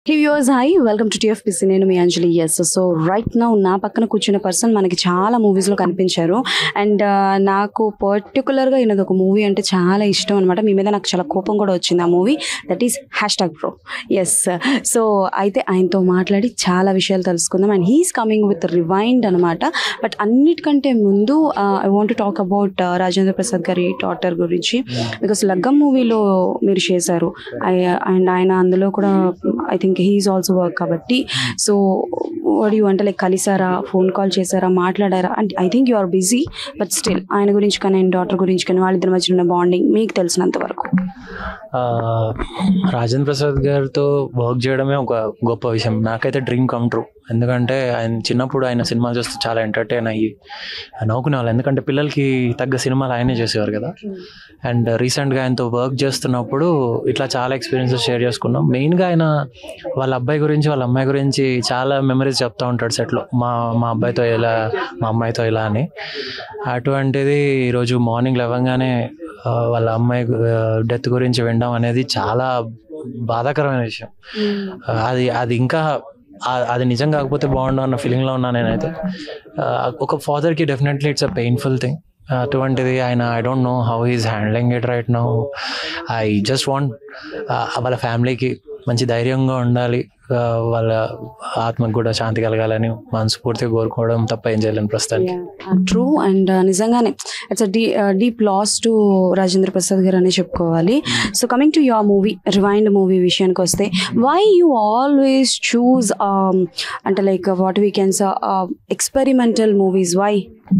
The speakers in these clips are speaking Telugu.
He viewers hi welcome to TFPC నేను మీ Anjali yes so right now నా పక్కన కూర్చున్న పర్సన్ మనకి చాలా మూవీస్లో కనిపించారు అండ్ నాకు పర్టికులర్గా ఈయనది ఒక మూవీ అంటే చాలా ఇష్టం అనమాట మీ మీద నాకు చాలా కోపం కూడా వచ్చింది ఆ movie that is hashtag pro yes so అయితే ఆయనతో మాట్లాడి చాలా విషయాలు తెలుసుకుందాం and he's coming with rewind అనమాట బట్ అన్నిటికంటే ముందు I want talk about Rajendra Prasad గారి డాటర్ గురించి బికాస్ లగ్గం మూవీలో మీరు చేశారు అండ్ ఆయన అందులో కూడా I think he is also work కాబట్టి సో వాడు యూ అంటే లైక్ కలిసారా ఫోన్ కాల్ చేశారా మాట్లాడారా and I think you are busy but still ఆయన గురించి కానీ ఆయన డాటర్ గురించి కానీ వాళ్ళిద్దరి మధ్య ఉన్న బాండింగ్ మీకు తెలిసినంత వరకు ఆ, రాజేంద్ర ప్రసాద్ గారితో వర్క్ చేయడమే ఒక గొప్ప విషయం నాకైతే డ్రీమ్ కమ్ ట్రూ ఎందుకంటే ఆయన చిన్నప్పుడు ఆయన సినిమాలు చూస్తే చాలా ఎంటర్టైన్ అయ్యి నవ్వుకునే వాళ్ళు ఎందుకంటే పిల్లలకి తగ్గ సినిమాలు ఆయనే చేసేవారు కదా అండ్ రీసెంట్గా ఆయనతో వర్క్ చేస్తున్నప్పుడు ఇట్లా చాలా ఎక్స్పీరియన్సెస్ షేర్ చేసుకున్నాం మెయిన్గా ఆయన వాళ్ళ అబ్బాయి గురించి వాళ్ళ అమ్మాయి గురించి చాలా మెమరీస్ చెప్తా ఉంటాడు సెట్లో మా మా అబ్బాయితో ఇలా మా అమ్మాయితో ఇలా అని అటువంటిది ఈరోజు మార్నింగ్ లేవగానే ఆ, వాళ్ళ అమ్మాయి డెత్ గురించి వినడం అనేది చాలా బాధాకరమైన విషయం ఆ, అది అది ఇంకా ఆ- అది నిజం కాకపోతే బాగుండు అన్న ఫీలింగ్లో ఉన్నా నేనైతే ఆ, ఒక ఫాదర్కి definitely it's a painful thing అటువంటిది ఆయన I don't know how is handling it right now I just want వాళ్ళ ఫ్యామిలీకి మంచి ధైర్యంగా ఉండాలి ఆ, వాళ్ళ ఆత్మకు కూడా శాంతి కలగాలని మనస్ఫూర్తిగా కోరుకోవడం తప్ప ఏం చేయలేను ప్రస్తుతానికి ట్రూ అండ్ నిజంగానే it's d deep loss to Rajendra Prasad garu అనే చెప్పుకోవాలి so coming to your movie rewind movie విషయానికి వస్తే వై యూ ఆల్వేస్ చూస్ అంటే like what we cans experimental movies why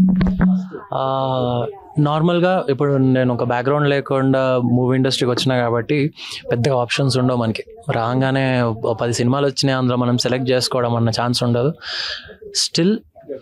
ah, నార్మల్గా ఇప్పుడు నేను ఒక బ్యాక్గ్రౌండ్ లేకుండా మూవీ ఇండస్ట్రీకి వచ్చినా కాబట్టి పెద్దగా ఆప్షన్స్ ఉండవు మనకి రాగానే ఓ పది సినిమాలు వచ్చినాయి అందులో మనం సెలెక్ట్ చేసుకోవడం అన్న ఛాన్స్ ఉండదు స్టిల్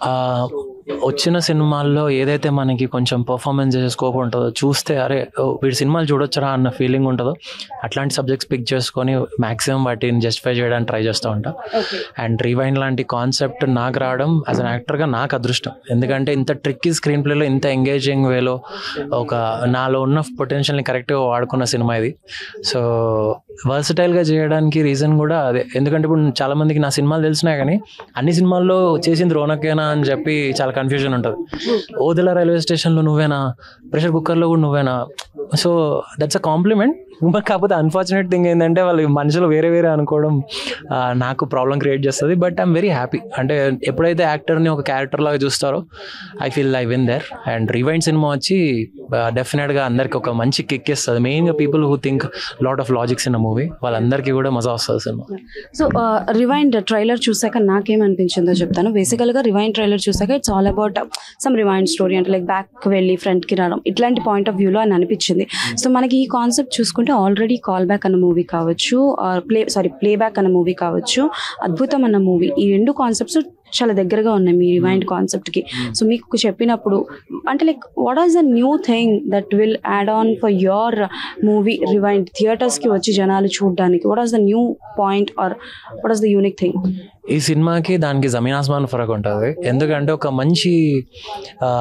వచ్చిన సినిమాల్లో ఏదైతే మనకి కొంచెం పర్ఫార్మెన్స్ చేసే స్కోప్ ఉంటుందో చూస్తే అరే ఓ, వీడి సినిమాలు చూడొచ్చరా అన్న ఫీలింగ్ ఉంటుందో అట్లాంటి సబ్జెక్ట్స్ పిక్ చేసుకొని మాక్సిమం వాటిని జస్టిఫై చేయడానికి ట్రై చేస్తూ ఉంటా అండ్ రీవైండ్ లాంటి కాన్సెప్ట్ నాకు రావడం యాజ్ అన్ యాక్టర్గా నాకు అదృష్టం ఎందుకంటే ఇంత ట్రిక్కీ స్క్రీన్ ప్లేలో ఇంత ఎంగేజింగ్ వేలో ఒక నాలో ఉన్న పొటెన్షియల్ని కరెక్ట్గా వాడుకున్న సినిమా ఇది సో వర్సటైల్గా చేయడానికి రీజన్ కూడా అదే ఎందుకంటే ఇప్పుడు చాలా మందికి నా సినిమాలు తెలిసినా కానీ అన్ని సినిమాల్లో చేసింది రోనకేనా అని చెప్పి చాలా కన్ఫ్యూజన్ ఉంటుంది ఓదెల రైల్వే స్టేషన్లో నువ్వేనా ప్రెషర్ కుక్కర్లో కూడా నువ్వేనా so that's a compliment but కాకపోతే అన్ఫార్చునేట్ థింగ్ ఏంటంటే వాళ్ళు మనుషులు వేరే వేరే అనుకోవడం ఆ, నాకు ప్రాబ్లం క్రియేట్ చేస్తుంది బట్ ఐఎమ్ వెరీ హ్యాపీ అంటే ఎప్పుడైతే యాక్టర్ని ఒక క్యారెక్టర్ లాగా చూస్తారో I feel I win there and rewind సినిమా వచ్చి డెఫినెట్గా అందరికి ఒక మంచి కిక్ ఇస్తుంది మెయిన్గా people who think lot of logics in movie వాళ్ళందరికీ కూడా మజా వస్తుంది సినిమా సో రివైండ్ ట్రైలర్ చూసాక నాకేమనిపించిందో చెప్తాను బేసికల్గా రివైండ్ ట్రైలర్ చూసాక it's all about some rewind story అంటే లైక్ బ్యాక్ వెళ్ళి ఫ్రంట్కి రావడం ఇట్లాంటి పాయింట్ ఆఫ్ వ్యూలో అని అనిపించింది సో మనకి ఈ కాన్సెప్ట్ చూసుకుంటే ఆల్రెడీ కాల్ బ్యాక్ అన్న మూవీ కావచ్చు ప్లే సారీ ప్లే బ్యాక్ అన్న మూవీ కావచ్చు అద్భుతం అన్న మూవీ ఈ రెండు కాన్సెప్ట్స్ చాలా దగ్గరగా ఉన్నాయి మీ రివైండ్ కాన్సెప్ట్కి సో మీకు చెప్పినప్పుడు అంటే like what is the new thing that will add on for your movie rewind థియేటర్స్కి వచ్చి జనాలు చూడడానికి what is the new point or what is the unique thing ఈ సినిమాకి దానికి జమీన్ ఆస్మాన్ ఫరక్ ఉంటుంది ఎందుకంటే ఒక మంచి ఆ,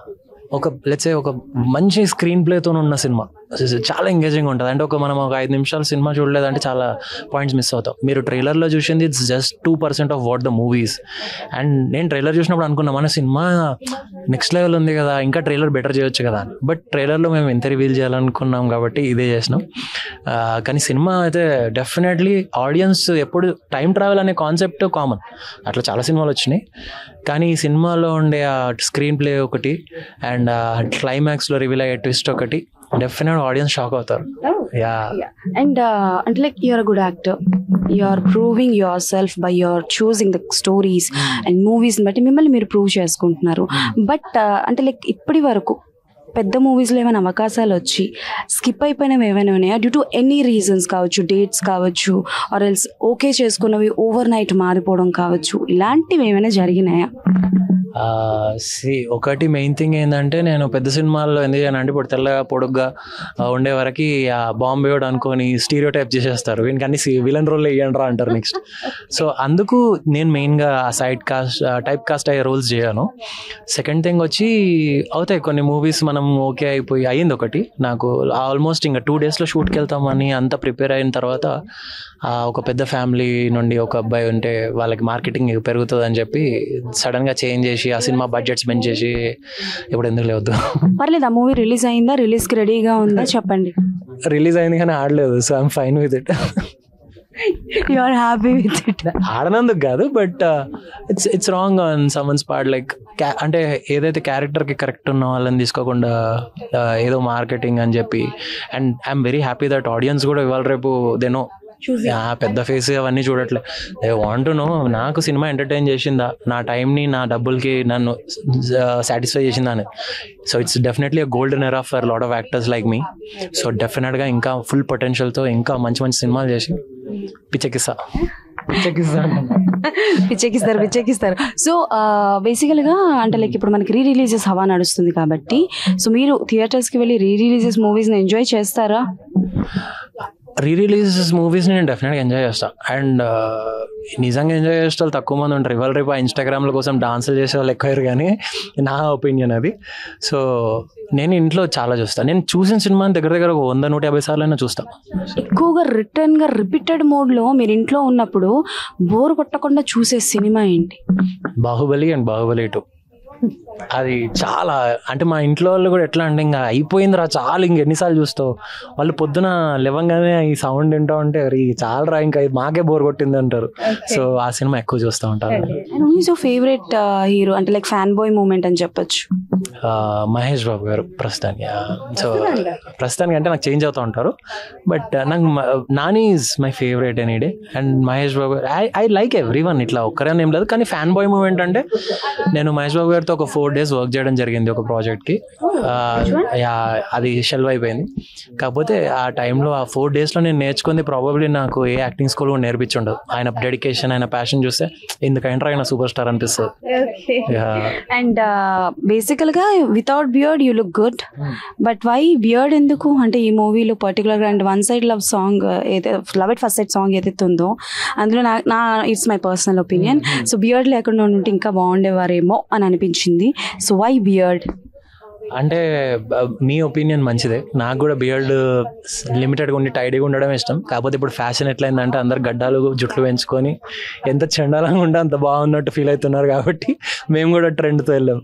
ఒక లెట్సే ఒక మంచి స్క్రీన్ ప్లేతో ఉన్న సినిమా చాలా ఎంగేజింగ్ ఉంటుంది అంటే ఒక మనం ఒక ఐదు నిమిషాలు సినిమా చూడలేదంటే చాలా పాయింట్స్ మిస్ అవుతాం మీరు ట్రైలర్లో చూసింది it's just two percent of what the movies and నేను ట్రైలర్ చూసినప్పుడు అనుకున్నా మన సినిమా నెక్స్ట్ లెవెల్ ఉంది కదా ఇంకా ట్రైలర్ బెటర్ చేయొచ్చు కదా అని బట్ ట్రైలర్లో మేము ఎంత రివీల్ చేయాలనుకున్నాం కాబట్టి ఇదే చేసినాం ఆ, కానీ సినిమా అయితే డెఫినెట్లీ ఆడియన్స్ ఎప్పుడు టైం ట్రావెల్ అనే కాన్సెప్ట్ కామన్ అట్లా చాలా సినిమాలు వచ్చినాయి కానీ ఈ సినిమాలో ఉండే ఆ స్క్రీన్ ప్లే ఒకటి అండ్ క్లైమాక్స్లో రివీల్ అయ్యే ట్విస్ట్ ఒకటి డెఫినెట్ ఆడియన్స్ షాక్ అవుతారు యా అండ్ అంటే like you're good actor you are proving yourself by your choosing the stories and మూవీస్ని బట్టి మిమ్మల్ని మీరు ప్రూవ్ చేసుకుంటున్నారు బట్ అంటే లైక్ ఇప్పటి వరకు పెద్ద మూవీస్లో ఏమైనా అవకాశాలు వచ్చి స్కిప్ అయిపోయినవి ఏమైనా ఉన్నాయా డ్యూ టు ఎనీ రీజన్స్ కావచ్చు డేట్స్ కావచ్చు ఆర్ ఎల్స్ ఓకే చేసుకున్నవి ఓవర్ నైట్ మారిపోవడం కావచ్చు ఇలాంటివి ఏమైనా జరిగినాయా సి ఒకటి మెయిన్ థింగ్ ఏంటంటే నేను పెద్ద సినిమాల్లో ఎందుకు చేయను అంటే ఇప్పుడు తెల్లగా పొడుగ్గా ఆ, ఉండే వరకు ఆ బాంబే వాడు అనుకొని స్టీరియో టైప్ చేసేస్తారు వీనికి అన్ని విలన్ రోల్ వేయండి రా అంటారు నెక్స్ట్ సో అందుకు నేను మెయిన్గా ఆ సైడ్ కాస్ట్ టైప్ కాస్ట్ అయ్యే రోల్స్ చేయను సెకండ్ థింగ్ వచ్చి అవుతాయి కొన్ని మూవీస్ మనం ఓకే అయిపోయి అయ్యింది ఒకటి నాకు ఆల్మోస్ట్ ఇంకా టూ డేస్లో షూట్కి వెళ్తామని అంత ప్రిపేర్ అయిన తర్వాత ఆ, ఒక పెద్ద ఫ్యామిలీ నుండి ఒక అబ్బాయి ఉంటే వాళ్ళకి మార్కెటింగ్ పెరుగుతుంది అని చెప్పి సడన్గా చేంజ్ చేసి ఆ సినిమా బడ్జెట్స్ పెంచేసి ఇప్పుడు ఎందుకు లేదు పర్లేదు ఆ మూవీ రిలీజ్ అయిందా రిలీజ్కి రెడీగా ఉందా చెప్పండి రిలీజ్ అయింది కానీ ఆడలేదు so I'm fine with it you are happy with it ఆడనందుకు కాదు but it's it's wrong on someone's part like అంటే ఏదైతే క్యారెక్టర్కి కరెక్ట్ ఉన్న వాళ్ళని తీసుకోకుండా uh, ఏదో మార్కెటింగ్ అని చెప్పి and I'm very happy that audience కూడా ఇవాళ రేపు దేనో పెద్ద ఫేస్ అవన్నీ చూడట్లే దే వాంట్ నో నాకు సినిమా ఎంటర్టైన్ చేసిందా నా టైంని నా డబ్బులకి నన్ను సాటిస్ఫై చేసిందా అని so it's definitely golden era for lot of actors like me so డెఫినెట్గా ఇంకా ఫుల్ పొటెన్షియల్తో ఇంకా మంచి మంచి సినిమాలు చేసి పిచ్చెక్కిస్తా పిచ్చెక్కిస్తా పిచ్చెక్కిస్తారు పిచ్చెక్కిస్తారు సో బేసికల్గా అంటే లైక్ ఇప్పుడు మనకి రీ రిలీజెస్ హవా నడుస్తుంది కాబట్టి సో మీరు థియేటర్స్కి వెళ్ళి రీ రిలీజెస్ మూవీస్ని ఎంజాయ్ చేస్తారా రీ రిలీజెస్ మూవీస్ నేను డెఫినెట్గా ఎంజాయ్ చేస్తా అండ్ నిజంగా ఎంజాయ్ చేసే వాళ్ళు తక్కువ మంది ఉంటారు ఇవాళ రేపు ఆ ఇన్స్టాగ్రామ్ల కోసం డాన్సులు చేసే వాళ్ళు ఎక్కువ కానీ నా ఒపీనియన్ అది సో నేను ఇంట్లో చాలా చూస్తాను నేను చూసిన సినిమాని దగ్గర దగ్గర ఒక వంద నూట యాభై సార్లు అయినా చూస్తాను ఎక్కువగా రిటర్న్గా రిపీటెడ్ మోడ్లో మీరు ఇంట్లో ఉన్నప్పుడు బోర్ కొట్టకుండా చూసే సినిమా ఏంటి బాహుబలి అండ్ బాహుబలి టూ అది చాలా అంటే మా ఇంట్లో వాళ్ళు కూడా ఎట్లా అంటే ఇంకా అయిపోయిందిరా చాలా ఇంక ఎన్నిసార్లు చూస్తావు వాళ్ళు పొద్దున లేవంగానే ఈ సౌండ్ వింటా ఉంటే "అరే, ఇది చాలరా ఇంకా ఇది మాకే బోర్ కొట్టింది అంటారు సో ఆ సినిమా ఎక్కువ చూస్తూ ఉంటారు and is your favourite hero అంటే లైక్ ఫ్యాన్ బాయ్ మూమెంట్ అని చెప్పొచ్చు ఆ, మహేష్ బాబు గారు ప్రస్తుతానికి సో ప్రస్తుతానికి అంటే నాకు చేంజ్ అవుతూ ఉంటారు బట్ నాకు మ- Nani is my favourite any day and Mahesh Babu I I like everyone ఇట్లా ఒక్కరని ఏం లేదు కానీ ఫ్యాన్ బాయ్ మూమెంట్ అంటే నేను మహేష్ బాబు గారితో ఒక ఫోర్ డేస్ వర్క్ చేయడం జరిగింది ఒక ప్రాజెక్ట్కి అది షెల్వ్ అయిపోయింది కాకపోతే ఆ టైంలో ఆ ఫోర్ డేస్లో నేను నేర్చుకుంది ప్రాబబ్లీ నాకు ఏ యాక్టింగ్ స్కూల్ కూడా నేర్పించుండదు ఆయన డెడికేషన్ ఆయన ప్యాషన్ చూస్తే ఎందుకంటే ఆయన సూపర్ స్టార్ అనిపిస్తుంది Yeah. అండ్ బేసికల్గా without beard you look good but why beard ఎందుకు అంటే ఈ మూవీలో పర్టికులర్గా and one side love song ఏదైతే love it first side song ఏదైతే ఉందో అందులో నా నా it's my personal opinion so beard లేకుండా ఉంటే ఇంకా బాగుండేవారేమో అని అనిపించింది సో వై బియర్డ్ అంటే బ- మీ ఒపీనియన్ మంచిదే నాకు కూడా బియర్డ్ లిమిటెడ్గా ఉండి టైడీగా ఉండడం ఇష్టం కాకపోతే ఇప్పుడు ఫ్యాషన్ ఎట్లయిందంటే అందరు గడ్డాలు జుట్లు పెంచుకొని ఎంత చండాలంగా ఉంటే అంత బాగున్నట్టు ఫీల్ అవుతున్నారు కాబట్టి మేము కూడా ట్రెండ్తో వెళ్ళాం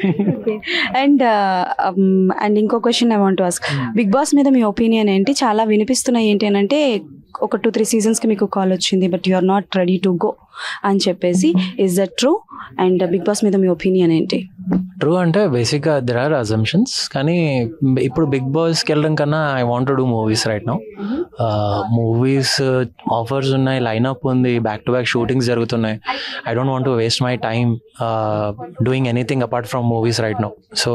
అండ్ అండ్ ఇంకో question I want ask Bigg Boss మీద మీ ఒపీనియన్ ఏంటి చాలా వినిపిస్తున్నాయి ఏంటి అని అంటే ఒక టూ త్రీ సీజన్స్కి మీకు కాల్ వచ్చింది but you are not ready to go అని చెప్పేసి is that true and Bigg Boss మీద మీ ఒపీనియన్ ఏంటి ట్రూ అంటే బేసిక్గా దెర్ ఆర్ అజంప్షన్స్ కానీ ఇప్పుడు బిగ్ బాస్కి వెళ్ళడం కన్నా I want do movies right now movies offers ఉన్నాయి లైనప్ ఉంది బ్యాక్ టు బ్యాక్ షూటింగ్స్ జరుగుతున్నాయి I don't want to waste my time doing anything apart from movies right now so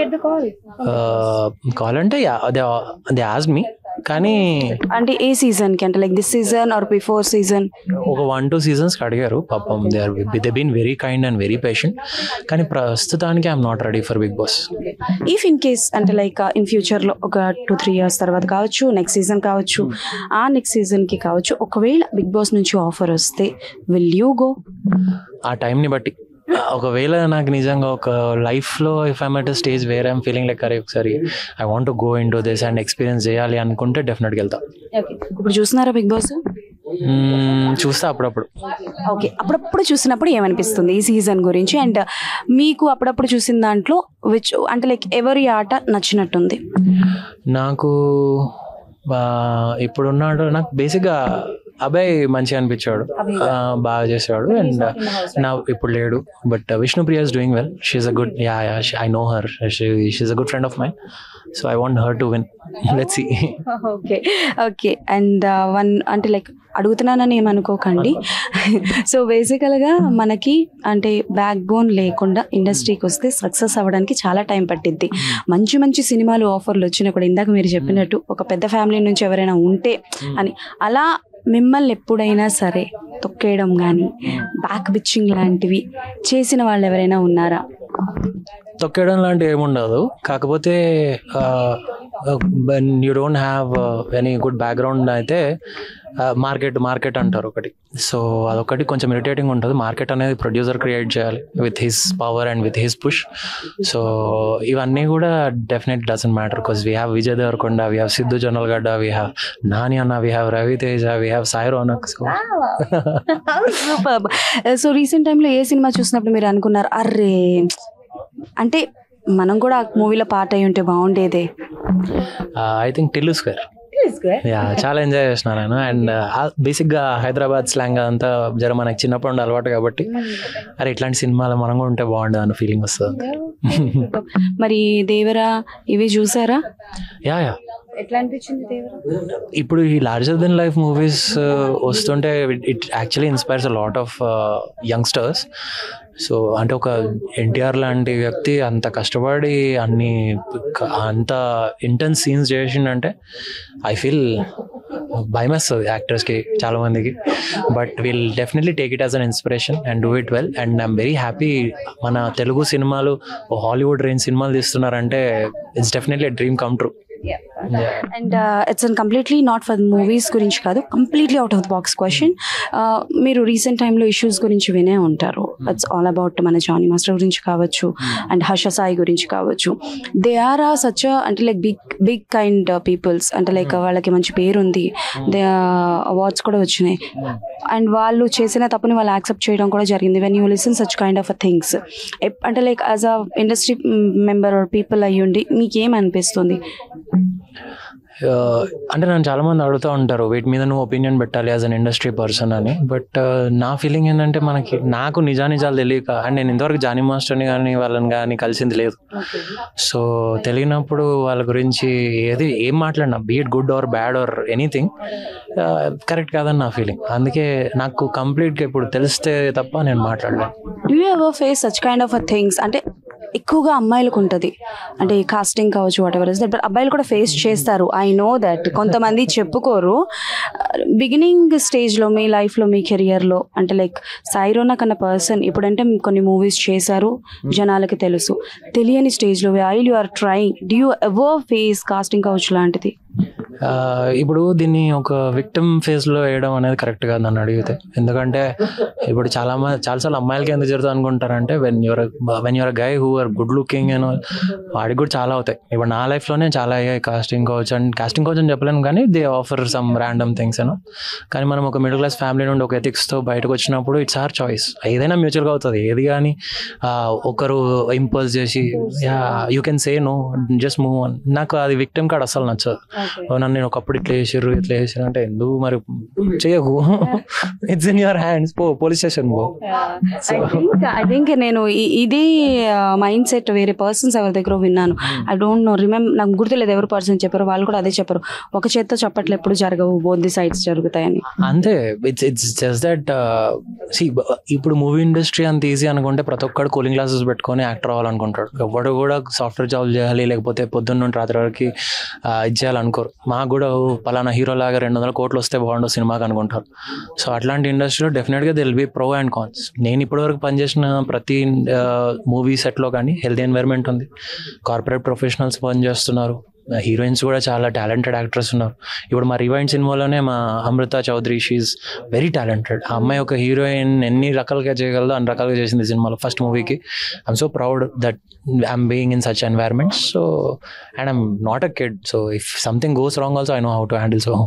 call అంటే అదే అదే ఆజ్ మీ కానీ అంటే ఏ సీజన్కి అంటే like this season or before season ఒక వన్ టూ సీజన్స్ అడిగారు పాపం they are they been very kind and very patient కానీ ప్రస్తుతానికి I'm not ready for Bigg Boss if in case అంటే లైక్ ఇన్ ఫ్యూచర్లో ఒక టూ త్రీ ఇయర్స్ తర్వాత కావచ్చు నెక్స్ట్ సీజన్ కావచ్చు ఆ నెక్స్ట్ సీజన్కి కావచ్చు ఒకవేళ బిగ్ బాస్ నుంచి ఆఫర్ వస్తే విల్ యూ గో ఆ టైంని బట్టి ఒకవేళ నాకు నిజంగా ఒక లైఫ్లో if I'm at stage where I'm feeling like అరే ఒకసారి I want go into this and experience చేయాలి అనుకుంటే డెఫినెట్గా వెళ్తా ఇప్పుడు చూస్తున్నారా బిగ్ బాస్ మ్మ్, చూస్తా అప్పుడప్పుడు ఓకే అప్పుడప్పుడు చూసినప్పుడు ఏమనిపిస్తుంది ఈ సీజన్ గురించి అండ్ మీకు అప్పుడప్పుడు చూసిన దాంట్లో విచ్ అంటే లైక్ ఎవరి ఆట నచ్చినట్టుంది నాకు ఆ, ఇప్పుడున్నాడు నాకు బేసిక్గా అబ్బాయి మంచిగా అనిపించాడు ఆ, బాగా చేసేవాడు అండ్ నా ఇప్పుడు లేడు but Vishnupriya is doing well she's a good yeah yeah I know her she's a good friend of my so I want her to win let's see okay okay and one అంటే లైక్ అడుగుతున్నానని ఏమనుకోకండి సో బేసికల్గా మనకి అంటే బ్యాక్ బోన్ లేకుండా ఇండస్ట్రీకి వస్తే సక్సెస్ అవ్వడానికి చాలా టైం పట్టిద్ది మంచి మంచి సినిమాలు ఆఫర్లు వచ్చినా కూడా ఇందాక మీరు చెప్పినట్టు ఒక పెద్ద ఫ్యామిలీ నుంచి ఎవరైనా ఉంటే అని అలా మిమ్మల్ని ఎప్పుడైనా సరే తొక్కేయడం కానీ బ్యాక్ బిచ్చింగ్ లాంటివి చేసిన వాళ్ళు ఎవరైనా ఉన్నారా తొక్కడం లాంటివి ఏముండదు కాకపోతే you don't have any good background అయితే మార్కెట్ మార్కెట్ అంటారు ఒకటి సో అదొకటి కొంచెం ఇరిటేటింగ్ ఉంటుంది మార్కెట్ అనేది ప్రొడ్యూసర్ క్రియేట్ చేయాలి with his power and with his push so ఇవన్నీ కూడా definite doesn't matter because we have Vijay Deverakonda we have Siddhu Jonnalagadda we have Nani అన్న we have Ravi Teja we have Sai Ronak so super so recent టైంలో ఏ సినిమా చూసినప్పుడు మీరు అనుకున్నారు అర్రే అంటే మనం కూడా ఆ మూవీలో పార్ట్ అయి ఉంటే బాగుండేదే I think Tillu square yeah చాలా ఎంజాయ్ చేసిన నేను అండ్ బేసిక్గా హైదరాబాద్ స్లాంగ్ అంతా జర మనకి చిన్నప్పుడు నుండి అలవాటు కాబట్టి అరే ఇట్లాంటి సినిమాలు మనం కూడా ఉంటే బాగుండదు అన్న ఫీలింగ్ వస్తుంది మరి దేవరా ఇవి చూసారా యా యా ఎట్లా అనిపించింది దేవరా ఇప్పుడు ఈ లార్జర్ దెన్ లైఫ్ మూవీస్ వస్తుంటే it actually inspires a lot of youngsters so అంటే ఒక ఎన్టీఆర్ లాంటి వ్యక్తి అంత కష్టపడి అన్ని క- అంత ఇంటెన్స్ సీన్స్ చేసిండంటే ఐ ఫీల్ భయం వేస్తుంది యాక్టర్స్కి చాలా మందికి but will definitely take it as an inspiration and do it well and I'm very happy మన తెలుగు సినిమాలు హాలీవుడ్ రేంజ్ సినిమాలు తీస్తున్నారంటే it's definitely dream come true and it's an completely not for movies గురించి కాదు completely out of the box question మీరు రీసెంట్ టైంలో ఇష్యూస్ గురించి వినే ఉంటారు ఇట్స్ ఆల్ అబౌట్ మన జానీ మాస్టర్ గురించి కావచ్చు అండ్ హర్ష సాయి గురించి కావచ్చు దే ఆర్ ఆ సచ్ అంటే like big big kind peoples అంటే లైక్ వాళ్ళకి మంచి పేరు ఉంది దే అవార్డ్స్ కూడా వచ్చినాయి అండ్ వాళ్ళు చేసిన తప్పుని వాళ్ళు యాక్సెప్ట్ చేయడం కూడా జరిగింది when you listen such kind of a things అంటే like as a industry member people అయ్యుండి మీకు ఏం అనిపిస్తుంది Uh, అంటే నన్ను చాలా మంది అడుగుతూ ఉంటారు వీటి మీద నువ్వు ఒపీనియన్ పెట్టాలి యాజ్ అన్ ఇండస్ట్రీ పర్సన్ అని బట్ నా ఫీలింగ్ ఏంటంటే మనకి నాకు నిజా నిజాలు తెలియక అండ్ నేను ఇంతవరకు జానీ మాస్టర్ని కానీ వాళ్ళని కానీ కలిసింది లేదు సో తెలియనప్పుడు వాళ్ళ గురించి ఏది ఏం మాట్లాడినా be it good or bad or anything correct కాదని నా ఫీలింగ్ అందుకే నాకు కంప్లీట్గా ఇప్పుడు తెలిస్తే తప్ప నేను మాట్లాడలేను do you ever face such kind of a things అంటే ఎక్కువగా అమ్మాయిలకు ఉంటుంది అంటే కాస్టింగ్ కావచ్చు whatever is that but అబ్బాయిలు కూడా ఫేస్ చేస్తారు ఐ నో దట్ కొంతమంది చెప్పుకోరు బిగినింగ్ స్టేజ్లో మీ లైఫ్లో మీ కెరియర్లో అంటే లైక్ సాయిరోనా కన్న పర్సన్ ఇప్పుడంటే కొన్ని మూవీస్ చేశారు జనాలకి తెలుసు తెలియని స్టేజ్లో while you are trying do you ever face casting కావచ్చు లాంటిది ఆ, ఇప్పుడు దీన్ని ఒక విక్టిమ్ ఫేజ్ లో వేయడం అనేది కరెక్ట్ కాదు నన్ను అడిగితే ఎందుకంటే ఇప్పుడు చాలా మంది చాలాసార్లు అమ్మాయిలకి ఎందుకు జరుగుతుంది అనుకుంటారంటే when your when your guy who are good looking and వాడికి కూడా చాలా అవుతాయి ఇప్పుడు నా life లోనే చాలా అయ్యాయి casting couch and casting couch అని చెప్పలేను కానీ they offer some random things అని కానీ మనం ఒక మిడిల్ క్లాస్ ఫ్యామిలీ నుండి ఒక ethics తో బయటకు వచ్చినప్పుడు ఇట్స్ ఆర్ చాయిస్ ఏదైనా మ్యూచువల్గా అవుతుంది ఏది కానీ ఒకరు ఇంపల్స్ చేసి yeah you can say no just move on నాకు అది విక్టిమ్ కార్డ్ అసలు నచ్చదు ఓ నన్ను నేను ఒకప్పుడు ఇట్లా చేసిర్రు ఇట్లా చేసిర్రు అంటే ఎందుకు మరి చేయకు ఇట్స్ ఇన్ యువర్ హ్యాండ్స్ పో పోలీస్ స్టేషన్ పో ఐ థింక్ నేను ఇ- ఇదే మైండ్ సెట్ వేరే పర్సన్స్ ఎవరి దగ్గర విన్నాను ఐ డోంట్ నో రిమెంబర్ నాకు గుర్తులేదు ఎవరు పర్సన్ చెప్పారు వాళ్ళు కూడా అదే చెప్పారు ఒక చేత్తో చప్పట్లు ఎప్పుడు జరగవు బోత్ ది సైడ్స్ జరుగుతాయని అంతే ఇట్స్ ఇట్స్ జస్ట్ దట్ సి ఇప్పుడు మూవీ ఇండస్ట్రీ అంత ఈజీ అనుకుంటే ప్రతి ఒక్కడు కూలింగ్ గ్లాసెస్ పెట్టుకొని యాక్టర్ అవ్వాలనుకుంటాడు ఎవడు కూడా సాఫ్ట్వేర్ జాబ్ చేయాలి లేకపోతే పొద్దున్న నుండి రాత్రి వరకు ఇది చేయాలనుకోరు మాకు కూడా ఓ, పలానా హీరో లాగా రెండు వందల కోట్లు వస్తే బాగుండు సినిమాకి అనుకుంటారు సో అట్లాంటి ఇండస్ట్రీలో డెఫినెట్గా there'll be pro and cons నేను ఇప్పటివరకు పనిచేసిన ప్రతి మూవీ సెట్లో కానీ హెల్తీ ఎన్వైర్న్మెంట్ ఉంది కార్పొరేట్ ప్రొఫెషనల్స్ పనిచేస్తున్నారు హీరోయిన్స్ కూడా చాలా టాలెంటెడ్ యాక్ట్రెస్ ఉన్నారు ఇప్పుడు మా రివైండ్ సినిమాలోనే మా Amritha Chowdary she's very talented ఆ అమ్మాయి ఒక హీరోయిన్ ఎన్ని రకాలుగా చేయగలదో అన్ని రకాలుగా చేసింది సినిమాలో ఫస్ట్ మూవీకి I'm so proud that I'm being in such environment so and I'm not a kid so if something goes wrong also I know how to handle so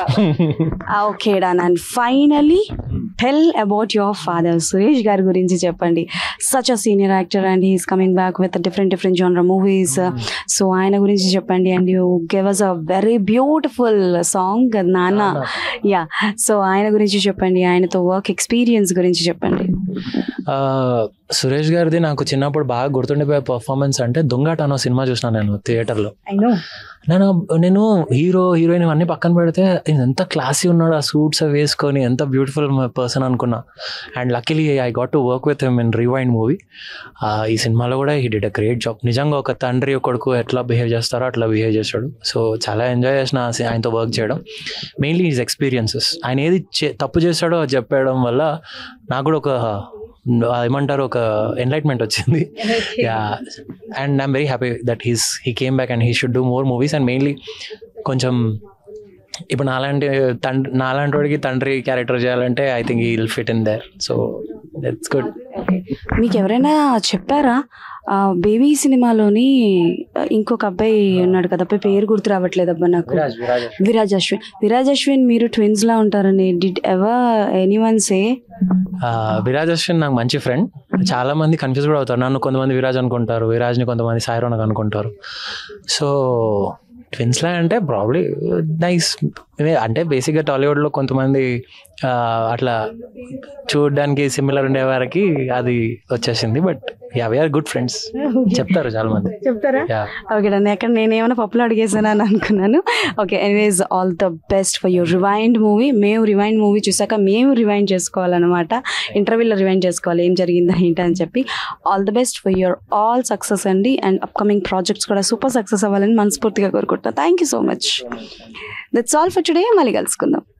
okay done and finally tell about your father Suresh గారి గురించి చెప్పండి such a senior actor and he's coming back with different different genre movies so ఆయన గురించి చెప్పండి and you give us a very beautiful song నాన్న యా సో ఆయన గురించి చెప్పండి ఆయనతో వర్క్ ఎక్స్పీరియన్స్ గురించి చెప్పండి సురేష్ గారిది నాకు చిన్నప్పుడు బాగా గుర్తుండిపోయే పర్ఫార్మెన్స్ అంటే దొంగట అనో సినిమా చూసిన నేను థియేటర్లో నేను నేను హీరో హీరోయిన్ అన్ని పక్కన పెడితే ఈయన ఎంత క్లాసీ ఉన్నాడు ఆ సూట్స్ అవి వేసుకొని ఎంత బ్యూటిఫుల్ పర్సన్ అనుకున్నా and luckily I got to work with him in rewind movie ఈ సినిమాలో కూడా he did a great job నిజంగా ఒక తండ్రి ఒక కొడుకు ఎట్లా బిహేవ్ చేస్తారో అట్లా బిహేవ్ చేశాడు సో చాలా ఎంజాయ్ చేసిన ఆ సి- ఆయనతో వర్క్ చేయడం మెయిన్లీ ఈజ్ ఎక్స్పీరియన్సెస్ ఆయన ఏది చే- తప్పు చేశాడో అది చెప్పడం వల్ల నాకు కూడా ఒక ఆ, ఏమంటారు ఒక ఎన్లైట్మెంట్ వచ్చింది yeah and I'm very happy that he's he came back and he should do more movies and mainly కొంచెం ఇప్పుడు నాలాంటి తండ్రి నాలాంటి వాడికి తండ్రి క్యారెక్టర్ చేయాలంటే I think he will fit in there so that's good మీకు ఎవరైనా చెప్పారా ఆ, బేబీ సినిమాలోని ఆ, ఇంకొక అబ్బాయి ఉన్నాడు కదా అబ్బాయి పేరు గుర్తు రావట్లేదు అబ్బా నాకు విరాజ్ అశ్విన్ విరాజ్ అశ్విన్ మీరు ట్విన్స్ లా ఉంటారని did ever anyone say Viraj Ashwin నాకు మంచి ఫ్రెండ్ చాలా మంది కన్ఫ్యూజ్ కూడా అవుతారు నన్ను కొంతమంది విరాజ్ అనుకుంటారు విరాజ్ని కొంతమంది సాయిరోనక్ అనుకుంటారు సో ట్విన్స్లా అంటే ప్రాబ్లీ నైస్ అంటే బేసిక్గా టాలీవుడ్లో కొంతమంది ఆ, అట్లా చూడడానికి సిమిలర్ ఉండే వారికి అది వచ్చేసింది but yeah we're good friends చెప్తారు చాలా మంది చెప్తారా యా ఓకే అండి అక్కడ నేను ఏమైనా పప్పులు అడిగేసాను అని అనుకున్నాను okay anyways all the best for your rewind movie మేము రివైండ్ మూవీ చూసాక మేము రివైండ్ చేసుకోవాలన్నమాట ఇంటర్వ్యూలో రివైండ్ చేసుకోవాలి ఏం జరిగిందా ఏంటి అని చెప్పి all the best for your all success అండి అండ్ అప్కమింగ్ ప్రాజెక్ట్స్ కూడా సూపర్ సక్సెస్ అవ్వాలని మనస్ఫూర్తిగా కోరుకుంటున్నాను thank you so much that's all for today మళ్ళీ కలుసుకుందాం